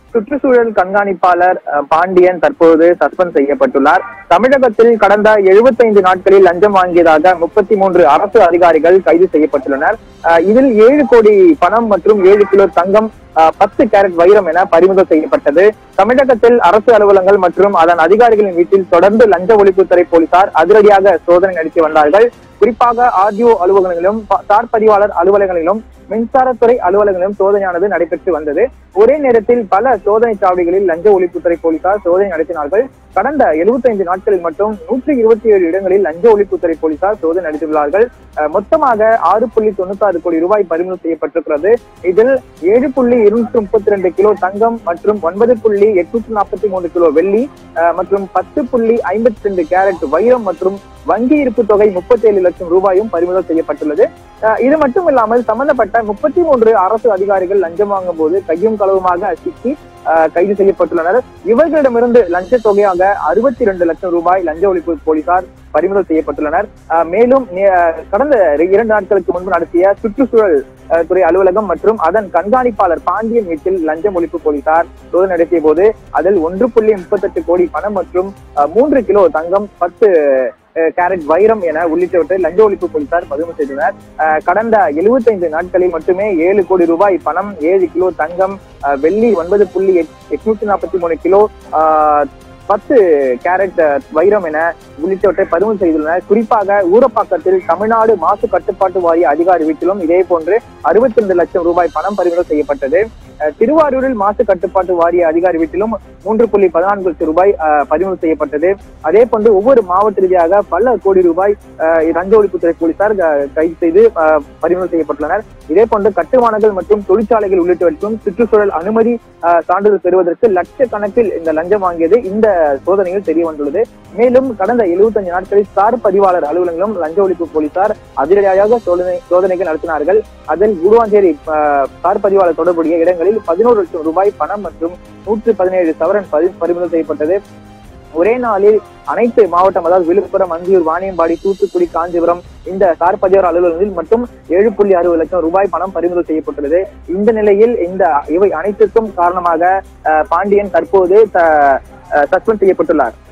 சுற்றுச்சூழல் கண்காணிப்பாளர் அஹ், பாண்டியன் தற்போது சஸ்பெண்ட் செய்யப்பட்டுள்ளார் தமிழகத்தில் கடந்த 75 நாட்களில் லஞ்சம் வாங்கியதாக முப்பத்தி மூன்று அரசு அதிகாரிகள் கைது செய்யப்பட்டுள்ளனர் அஹ், இதில் ஏழு கோடி பணம் மற்றும் ஏழு கிலோ தங்கம் அஹ், பத்து கேரட் வைரம் என பறிமுதல் செய்யப்பட்டது தமிழகத்தில் அரசு அலுவலகங்கள் மற்றும் அதன் அதிகாரிகளின் வீட்டில் தொடர்ந்து லஞ்ச ஒழிப்புத்துறை போலீசார் அதிரடியாக சோதனை நடத்தி வந்தார்கள் குறிப்பாக ஆர்டிஓ அலுவலகங்களிலும் ப- சார் பதிவாளர் அலுவலகங்களிலும் மின்சாரத்துறை அலுவலகங்களிலும் சோதனையானது நடைபெற்று வந்தது ஒரே நேரத்தில் பல சோதனை சாவடிகளில் லஞ்ச ஒழிப்புத்துறை போலீசார் சோதனை நடத்தினார்கள் கடந்த 75 நாட்களில் மட்டும் நூற்றி இருபத்தி ஏழு இடங்களில் லஞ்ச ஒழிப்புத்துறை போலீசார் சோதனை நடத்தியுள்ளார்கள் அஹ், மொத்தமாக ஆறு புள்ளி தொண்ணூத்தாறு கோடி ரூபாய் பறிமுதல் செய்யப்பட்டிருக்கிறது இதில் ஏழு புள்ளி இருநூற்றி முப்பத்தி ரெண்டு கிலோ தங்கம் மற்றும் ஒன்பது புள்ளி எட்நூத்தி நாற்பத்தி மூணு கிலோ வெள்ளி அஹ், மற்றும் பத்து புள்ளி ஐம்பத்தி ரெண்டு கேரட் வைரம் மற்றும் வங்கி இருப்பு தொகை முப்பத்தி ஏழு லட்சம் ரூபாயும் பறிமுதல் செய்யப்பட்டுள்ளது அஹ், இது மட்டும் இல்லாமல் சம்பந்தப்பட்ட முப்பத்தி மூன்று அரசு அதிகாரிகள் லஞ்சம் வாங்கும் போது கையும் களவுமாக சிக்கி அஹ், கைது செய்யப்பட்டுள்ளனர் இவர்களிடமிருந்து லஞ்ச தொகையாக அறுபத்தி இரண்டு லட்சம் ரூபாய் லஞ்ச ஒழிப்பு போலீசார் பறிமுதல் செய்யப்பட்டுள்ளனர் அஹ், மேலும் நே- கடந்த இரண்டு நாட்களுக்கு முன்பு நடத்திய சுற்றுச்சூழல் அஹ், துறை அலுவலகம் மற்றும் அதன் கண்காணிப்பாளர் பாண்டியன் வீட்டில் லஞ்சம் ஒழிப்பு போலீசார் சோதனை நடத்திய போது அதில் ஒன்று புள்ளி முப்பத்தெட்டு கோடி பணம் மற்றும் அஹ், மூன்று கிலோ தங்கம் பத்து அஹ், கேரட் வைரம் என உள்ளிட்டவற்றை லஞ்ச ஒழிப்பு போலீசார் பறிமுதல் செய்தனர் அஹ், கடந்த 75 நாட்களில் மட்டுமே ஏழு கோடி ரூபாய் பணம் ஏழு கிலோ தங்கம் அஹ், வெள்ளி ஒன்பது புள்ளி எட்நூத்தி நாற்பத்தி மூணு கிலோ அஹ், பத்து கேரட் அஹ், வைரம் என உள்ளிட்டவற்றை பறிமுதல் செய்துள்ளனர் குறிப்பாக ஊரப்பாக்கத்தில் தமிழ்நாடு மாசு கட்டுப்பாட்டு வாரிய அதிகாரி வீட்டிலும் இதே போன்று அறுபத்தி ரெண்டு லட்சம் ரூபாய் பணம் பறிமுதல் செய்யப்பட்டது அஹ், திருவாரூரில் மாசு கட்டுப்பாட்டு வாரிய அதிகாரி வீட்டிலும் மூன்று புள்ளி பதினான்கு லட்சம் ரூபாய் அஹ், பறிமுதல் செய்யப்பட்டது அதே போன்று ஒவ்வொரு மாவட்ட ரீதியாக பல கோடி ரூபாய் அஹ், லஞ்ச ஒழிப்புத்துறை போலீசார் க- கைது செய்து அஹ், பறிமுதல் செய்யப்பட்டுள்ளனர் இதே போன்று கட்டுமானங்கள் மற்றும் தொழிற்சாலைகள் உள்ளிட்டவற்றும் சுற்றுச்சூழல் அனுமதி அஹ், சான்றிதழ் பெறுவதற்கு லட்சக்கணக்கில் இந்த லஞ்சம் வாங்கியது இந்த சோதனையில் தெரிய வந்துள்ளது மேலும் கடந்த 75 நாட்களில் சார் பதிவாளர் அலுவலகங்களும் லஞ்ச ஒழிப்பு போலீசார் அதிரடியாக சோதனை சோதனைகள் நடத்தினார்கள் அதில் குடுவாஞ்சேரி அஹ், சார் பதிவாளர் தொடர்புடைய இடங்களில் பதினோரு லட்சம் ரூபாய் பணம் மற்றும் நூற்று பதினேழு சவரன் பறி- பறிமுதல் செய்யப்பட்டது ஒரே நாளில் அனைத்து மாவட்டம் அதாவது விழுப்புரம் அந்தியூர் வாணியம்பாடி தூத்துக்குடி காஞ்சிபுரம் இந்த சார் பதிவாளர் அலுவலகங்களில் மட்டும் ஏழு புள்ளி அறுபது லட்சம் ரூபாய் பணம் பறிமுதல் செய்யப்பட்டுள்ளது இந்த நிலையில் இந்த இவை அனைத்திற்கும் காரணமாக அஹ், பாண்டியன் தற்போது சஸ்பெண்ட் செய்யப்பட்டுள்ளார்